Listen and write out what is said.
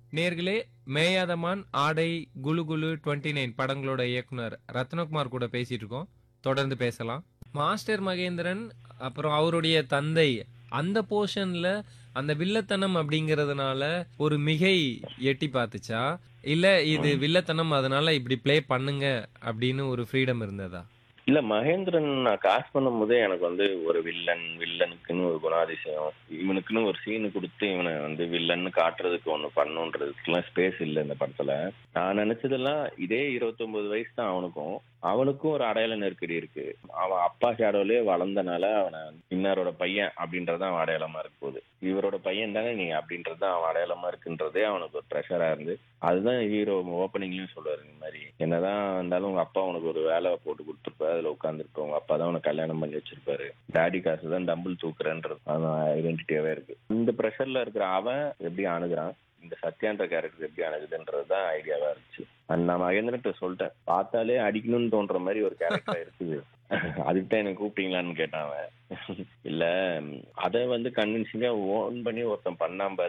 நேர்களே மேயாதமான் ஆடை Kullu Kullu twenty nine படங்களோட இயக்குனர் ரத்னகுமார் கூட பேசிட்டு இருக்கோம் தொடர்ந்து பேசலாம் மாஸ்டர் மகேந்திரன் அப்புறம் அவருடைய தந்தை அந்த போர்ஷன்ல அந்த வில்லத்தனம் அப்படிங்கறதுனால ஒரு மிகை எட்டி பார்த்துச்சா இல்ல இது வில்லத்தனம் அதனால இப்படி ப்ளே பண்ணுங்க அப்படின்னு ஒரு ஃப்ரீடம் இருந்ததா இல்ல மகேந்திரன் நான் காஸ்ட் பண்ணும் போதே எனக்கு வந்து ஒரு வில்லன் வில்லனுக்குன்னு ஒரு குணாதிசயம் இவனுக்குன்னு ஒரு சீனு கொடுத்து இவனை வந்து வில்லன்னு காட்டுறதுக்கு ஒண்ணு பண்ணுன்றதுக்குலாம் ஸ்பேஸ் இல்லை இந்த படத்துல நான் நினைச்சதெல்லாம் இதே இருபத்தொன்பது வயசு தான் அவனுக்கும் அவனுக்கும் ஒரு அடையாள நெருக்கடி இருக்கு அவன் அப்பா ஷேடோலயே வளர்ந்தனால அவனை இன்னாரோட பையன் அப்படின்றது அவன் அடையாளமா இருக்கு போகுது இவரோட பையன் தானே நீ அப்படின்றது தான் அவன் அடையாளமா இருக்குன்றதே அவனுக்கு ஒரு ப்ரெஷரா இருந்து அதுதான் ஹீரோ ஓப்பனிங்லயும் சொல்றாரு இந்த மாதிரி என்னதான் இருந்தாலும் உங்க அப்பா உனக்கு ஒரு வேலை போட்டு கொடுத்துருப்பாரு அதுல உட்காந்துருப்ப உங்க அப்பா தான் உனக்கு கல்யாணம் பண்ணி வச்சிருப்பாரு டாடி காசு தான் டம்பிள் தூக்குறேன்றது அவன் ஐடென்டிட்டியாவே இருக்கு இந்த ப்ரெஷர்ல இருக்கிற அவன் எப்படி அணுகுறான் இந்த சத்யான்ற கேரக்டர் எப்படி அணுகுதுன்றது தான் ஐடியாவா இருந்துச்சு அது நான் மகேந்திரன்ட்ட சொல்லிட்டேன் பார்த்தாலே அடிக்கணும்னு தோன்ற மாதிரி ஒரு கேரக்டர் இருக்குது அதுக்கு தான் எனக்கு கூப்பிட்டீங்களான்னு கேட்டான் அவன் இல்ல அதை வந்து கன்வின்சிங்கா ஓன் பண்ணி ஒருத்தன் பண்ணாம பாரு